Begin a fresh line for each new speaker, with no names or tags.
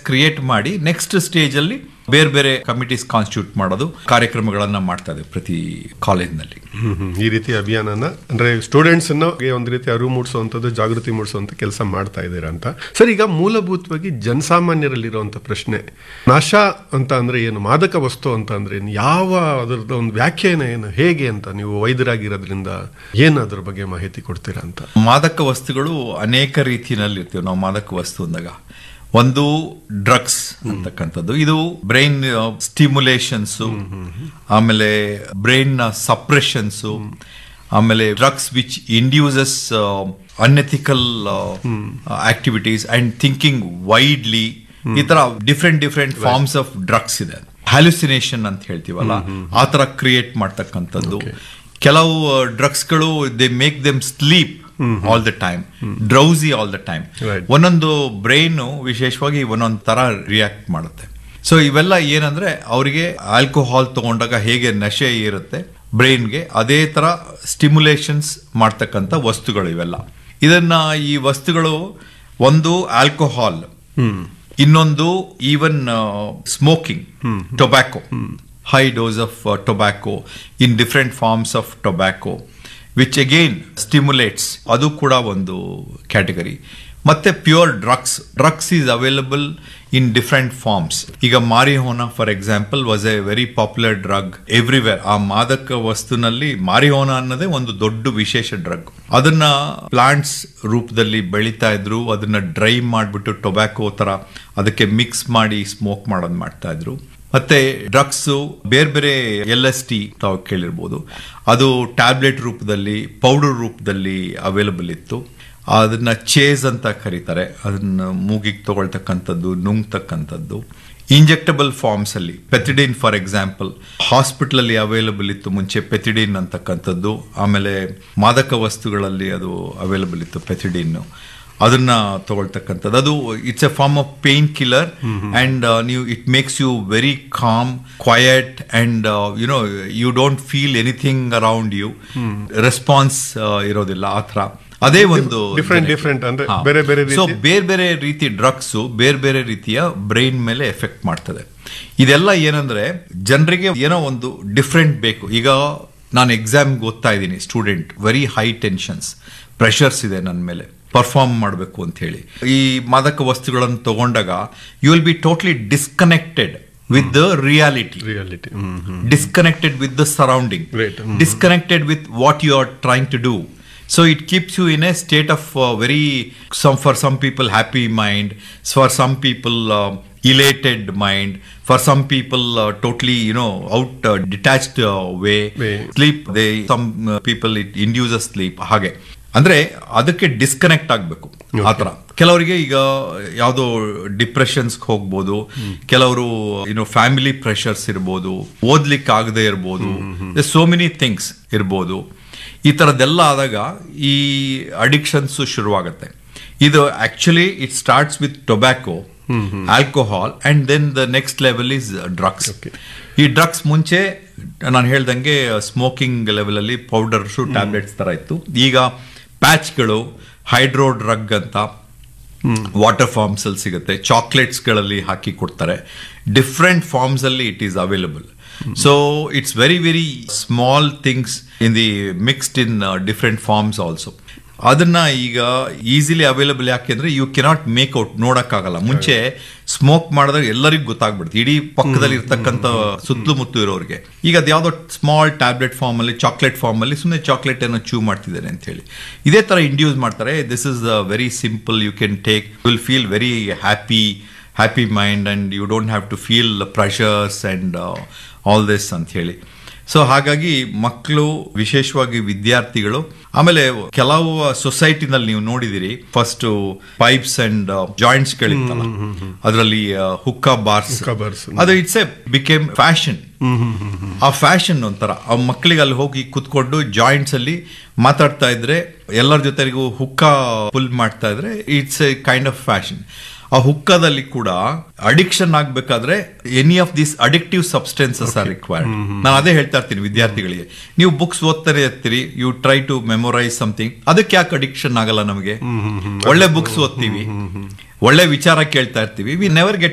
Create ಮಾಡಿ next stage ಅಲ್ಲಿ ಬೇರೆ ಬೇರೆ ಕಮಿಟೀಸ್ ಕಾನ್ಸ್ಟಿಟ್ಯೂಟ್ ಮಾಡೋದು ಕಾರ್ಯಕ್ರಮಗಳನ್ನ ಮಾಡ್ತಾ ಇದೆ ಪ್ರತಿ ಕಾಲೇಜ್ನಲ್ಲಿ
ಹ್ಮ್, ಹ್ಮ್. ಈ ರೀತಿ ಅಭಿಯಾನನ ಅಂದ್ರೆ ಸ್ಟೂಡೆಂಟ್ಸ್ ಒಂದು ರೀತಿ ಅರಿವು ಮೂಡಿಸುವಂತದ್ದು ಜಾಗೃತಿ ಮೂಡಿಸುವಂತ ಕೆಲಸ ಮಾಡ್ತಾ ಇದ್ದೀರಾ ಅಂತ ಸರ್ ಈಗ ಮೂಲಭೂತವಾಗಿ ಜನಸಾಮಾನ್ಯರಲ್ಲಿರುವಂತ ಪ್ರಶ್ನೆ ನಾಶ ಅಂತ ಅಂದ್ರೆ ಏನು ಮಾದಕ ವಸ್ತು ಅಂತ ಅಂದ್ರೆ ಏನು ಯಾವ ಅದರದ ಒಂದು ವ್ಯಾಖ್ಯಾನ ಏನು ಹೇಗೆ ಅಂತ ನೀವು ವೈದ್ಯರಾಗಿರೋದ್ರಿಂದ ಏನು ಅದ್ರ ಬಗ್ಗೆ ಮಾಹಿತಿ ಕೊಡ್ತೀರಾ ಅಂತ
ಮಾದಕ ವಸ್ತುಗಳು ಅನೇಕ ರೀತಿಯಲ್ಲಿ ಇರ್ತೀವಿ ನಾವು ಮಾದಕ ವಸ್ತು ಅಂದಾಗ ಒಂದು ಡ್ರಗ್ಸ್ ಅಂತಕ್ಕಂಥದ್ದು ಇದು ಬ್ರೈನ್ ಸ್ಟಿಮ್ಯುಲೇಷನ್ಸ್ ಆಮೇಲೆ ಬ್ರೈನ್ ಸಪ್ರೆಷನ್ಸ್ ಆಮೇಲೆ drugs which induces unethical activities and thinking widely ಈ ತರ different different forms of drugs ಇದೆ ಹ್ಯಾಲುಸಿನೇಷನ್ ಅಂತ ಹೇಳ್ತೀವಲ್ಲ ಆ ತರ ಕ್ರಿಯೇಟ್ ಮಾಡ್ತಕ್ಕಂಥದ್ದು ಕೆಲವು ಡ್ರಗ್ಸ್ಗಳು they make them sleep all the time drowsy all the time
Right.
ಒಂದೊಂದು ಬ್ರೈನ್ ವಿಶೇಷವಾಗಿ ಒಂದೊಂದು ತರ ರಿಯಾಕ್ಟ್ ಮಾಡುತ್ತೆ ಸೊ ಇವೆಲ್ಲ ಏನಂದ್ರೆ ಅವರಿಗೆ ಆಲ್ಕೋಹಾಲ್ ತಗೊಂಡಾಗ ಹೇಗೆ ನಶೆ ಇರುತ್ತೆ ಬ್ರೈನ್ಗೆ ಅದೇ ತರ ಸ್ಟಿಮ್ಯುಲೇಷನ್ಸ್ ಮಾಡ್ತಕ್ಕಂಥ ವಸ್ತುಗಳು ಇವೆಲ್ಲ ಇದನ್ನ ಈ ವಸ್ತುಗಳು ಒಂದು ಆಲ್ಕೋಹಾಲ್ ಇನ್ನೊಂದು even smoking tobacco high dose of tobacco in different forms of tobacco which again stimulates ಅದು ಕೂಡ ಒಂದು ಕ್ಯಾಟಗರಿ ಮತ್ತೆ pure drugs drugs is available in different forms ಈಗ marijuana for example was a very popular drug everywhere ಆ ಮಾದಕ ವಸ್ತುನಲ್ಲಿ ಮಾರಿಹೋನಾ ಅನ್ನೋದೇ ಒಂದು ದೊಡ್ಡ ವಿಶೇಷ ಡ್ರಗ್ ಅದನ್ನ ಪ್ಲಾಂಟ್ಸ್ ರೂಪದಲ್ಲಿ ಬೆಳೀತಾ ಇದ್ರು ಅದನ್ನ ಡ್ರೈ ಮಾಡಿಬಿಟ್ಟು ಟೊಬ್ಯಾಕೋ ತರ ಅದಕ್ಕೆ ಮಿಕ್ಸ್ ಮಾಡಿ ಸ್ಮೋಕ್ ಮಾಡೋದು ಮಾಡ್ತಾ ಇದ್ರು ಮತ್ತೆ ಡ್ರಗ್ಸ್ ಬೇರೆ ಬೇರೆ ಎಲ್ ಎಸ್ ಟಿ ತಾವು ಕೇಳಿರ್ಬೋದು ಅದು ಟ್ಯಾಬ್ಲೆಟ್ ರೂಪದಲ್ಲಿ ಪೌಡರ್ ರೂಪದಲ್ಲಿ ಅವೈಲಬಲ್ ಇತ್ತು ಅದನ್ನ ಚೇಸ್ ಅಂತ ಕರೀತಾರೆ ಅದನ್ನ ಮೂಗಿಗೆ ತಗೊಳ್ತಕ್ಕಂಥದ್ದು ನುಂಗ್ತಕ್ಕಂಥದ್ದು ಇಂಜೆಕ್ಟಬಲ್ ಫಾರ್ಮ್ಸ್ ಅಲ್ಲಿ ಪೆಥಿಡಿನ್ ಫಾರ್ ಎಕ್ಸಾಂಪಲ್ ಹಾಸ್ಪಿಟಲ್ ಅಲ್ಲಿ ಅವೈಲಬಲ್ ಇತ್ತು ಮುಂಚೆ ಪೆಥಿಡಿನ್ ಅಂತಕ್ಕಂಥದ್ದು ಆಮೇಲೆ ಮಾದಕ ವಸ್ತುಗಳಲ್ಲಿ ಅದು ಅವೈಲಬಲ್ ಇತ್ತು ಪೆಥಿಡಿನ್ ಅದನ್ನ ತಗೊಳ್ತಕ್ಕಂಥದ್ದು ಅದು it's a form of pain killer and ನೀವು it makes you very calm quiet and you know you don't feel anything around you response ಇರೋದಿಲ್ಲ ಆ ಥರ ಅದೇ ಒಂದು
Different, different ಅಂದ್ರೆ ಬೇರೆ ಬೇರೆ
ಸೊ
ರೀತಿ-
ಬೇರೆ ಬೇರೆ ರೀತಿ ಡ್ರಗ್ಸ್ ಬೇರೆ ಬೇರೆ ರೀತಿಯ ಬ್ರೈನ್ ಮೇಲೆ ಎಫೆಕ್ಟ್ ಮಾಡ್ತದೆ ಇದೆಲ್ಲ ಏನಂದ್ರೆ ಜನರಿಗೆ ಏನೋ ಒಂದು ಡಿಫ್ರೆಂಟ್ ಬೇಕು ಈಗ ನಾನು ಎಕ್ಸಾಮ್ಗೆ ಓದ್ತಾ ಇದ್ದೀನಿ student very high tensions pressures ಇದೆ ನನ್ನ ಮೇಲೆ ಪರ್ಫಾರ್ಮ್ ಮಾಡಬೇಕು ಅಂತ ಹೇಳಿ ಈ ಮಾದಕ ವಸ್ತುಗಳನ್ನು ತಗೊಂಡಾಗ you will be totally disconnected with the reality
reality hmm hmm
disconnected with the surrounding
Right. Mhm.
disconnected with what you are trying to do so it keeps you in a state of uh, very some for some people happy mind for some people uh, elated mind for some people uh, totally you know out uh, detached uh, way
Way.
sleep they some uh, people it induces sleep ಹಾಗೆ ಅಂದ್ರೆ ಅದಕ್ಕೆ disconnect ಆಗಬೇಕು ಆತರ ಕೆಲವರಿಗೆ ಈಗ ಯಾವುದೋ depressions ಹೋಗ್ಬೋದು ಕೆಲವರು ಏನೋ ಫ್ಯಾಮಿಲಿ ಪ್ರೆಷರ್ಸ್ ಇರ್ಬೋದು ಓದ್ಲಿಕ್ಕೆ ಆಗದೆ ಇರ್ಬೋದು ಸೋ ಮೆನಿ ಥಿಂಗ್ಸ್ ಇರ್ಬೋದು ಈ ತರದ್ದೆಲ್ಲ ಆದಾಗ ಈ ಅಡಿಕ್ಷನ್ಸ್ ಶುರುವಾಗುತ್ತೆ ಇದು actually it starts with tobacco alcohol and then the next level is drugs ಈ ಡ್ರಗ್ಸ್ ಮುಂಚೆ ನಾನು ಹೇಳ್ದಂಗೆ ಸ್ಮೋಕಿಂಗ್ ಲೆವೆಲ್ ಅಲ್ಲಿ ಪೌಡರ್ಸ್ ಟ್ಯಾಬ್ಲೆಟ್ಸ್ ತರ ಇತ್ತು ಈಗ ಪ್ಯಾಚ್ಗಳು ಹೈಡ್ರೋ ಡ್ರಗ್ ಅಂತ ವಾಟರ್ ಫಾರ್ಮ್ಸ್ ಅಲ್ಲಿ ಸಿಗುತ್ತೆ ಚಾಕ್ಲೇಟ್ಸ್ ಗಳಲ್ಲಿ ಹಾಕಿ ಕೊಡ್ತಾರೆ ಡಿಫ್ರೆಂಟ್ ಫಾರ್ಮ್ಸ್ ಅಲ್ಲಿ it is available so it's very very small things in the mixed in different forms also ಅದನ್ನ ಈಗ ಈಸಿಲಿ ಅವೈಲಬಲ್ ಯಾಕೆಂದ್ರೆ ಯು ಕೆನಾಟ್ ಮೇಕ್ ಔಟ್ ನೋಡಕ್ಕಾಗಲ್ಲ ಮುಂಚೆ ಸ್ಮೋಕ್ ಮಾಡಿದಾಗ ಎಲ್ಲರಿಗೂ ಗೊತ್ತಾಗ್ಬಿಡುತ್ತೆ ಇಡೀ ಪಕ್ಕದಲ್ಲಿ ಇರ್ತಕ್ಕಂಥ ಸುತ್ತಲೂ ಮುತ್ತು ಇರೋರಿಗೆ ಈಗ ಅದು ಯಾವುದೋ ಸ್ಮಾಲ್ ಟ್ಯಾಬ್ಲೆಟ್ ಫಾರ್ಮ್ ಅಲ್ಲಿ ಚಾಕ್ಲೇಟ್ ಫಾರ್ಮ್ ಅಲ್ಲಿ ಸುಮ್ಮನೆ ಚಾಕ್ಲೇಟ್ ಏನೋ ಚೂ ಮಾಡ್ತಿದ್ದಾರೆ ಅಂತ ಹೇಳಿ ಇದೇ ತರ ಇಂಡ್ಯೂಸ್ ಮಾಡ್ತಾರೆ this is very simple you can take will feel very happy happy mind and you don't have to feel pressures and all this ಅಂತ ಹೇಳಿ ಸೊ ಹಾಗಾಗಿ ಮಕ್ಕಳು ವಿಶೇಷವಾಗಿ ವಿದ್ಯಾರ್ಥಿಗಳು ಆಮೇಲೆ ಕೆಲವು ಸೊಸೈಟಿನಲ್ಲಿ ನೀವು ನೋಡಿದಿರಿ ಫಸ್ಟ್ ಪೈಪ್ಸ್ ಅಂಡ್ ಜಾಯಿಂಟ್ಸ್ ಗಳಿತ್ತಲ್ಲ ಅದರಲ್ಲಿ ಹುಕ್ಕಾ ಬಾರ್ಸ್
Hookah bars.
ಅದು ಇಟ್ಸ್ ಎ ಬಿಕೇಮ್ ಫ್ಯಾಷನ್ ಆ ಫ್ಯಾಷನ್ ಒಂಥರ ಆ ಮಕ್ಕಳಿಗೆ ಅಲ್ಲಿ ಹೋಗಿ ಕುತ್ಕೊಂಡು ಜಾಯಿಂಟ್ಸ್ ಅಲ್ಲಿ ಮಾತಾಡ್ತಾ ಇದ್ರೆ ಎಲ್ಲರ ಜೊತೆಗೂ ಹುಕ್ಕ ಪುಲ್ ಮಾಡ್ತಾ ಇದ್ರೆ it's a kind of fashion ಆ ಹುಕ್ಕದಲ್ಲಿ ಕೂಡ ಅಡಿಕ್ಷನ್ ಆಗ್ಬೇಕಾದ್ರೆ any of this addictive substances are required ನಾನು ಅದೇ ಹೇಳ್ತಾ ಇರ್ತೀನಿ ವಿದ್ಯಾರ್ಥಿಗಳಿಗೆ ನೀವು ಬುಕ್ಸ್ ಓದ್ತಾನೆ ಇರ್ತೀರಿ you try to memorise something ಅದಕ್ಕೆ ಯಾಕೆ ಅಡಿಕ್ಷನ್ ಆಗಲ್ಲ ನಮಗೆ ಒಳ್ಳೆ ಬುಕ್ಸ್ ಓದ್ತೀವಿ ಒಳ್ಳೆ ವಿಚಾರ ಕೇಳ್ತಾ ಇರ್ತೀವಿ ವಿ ನೆವರ್ ಗೆಟ್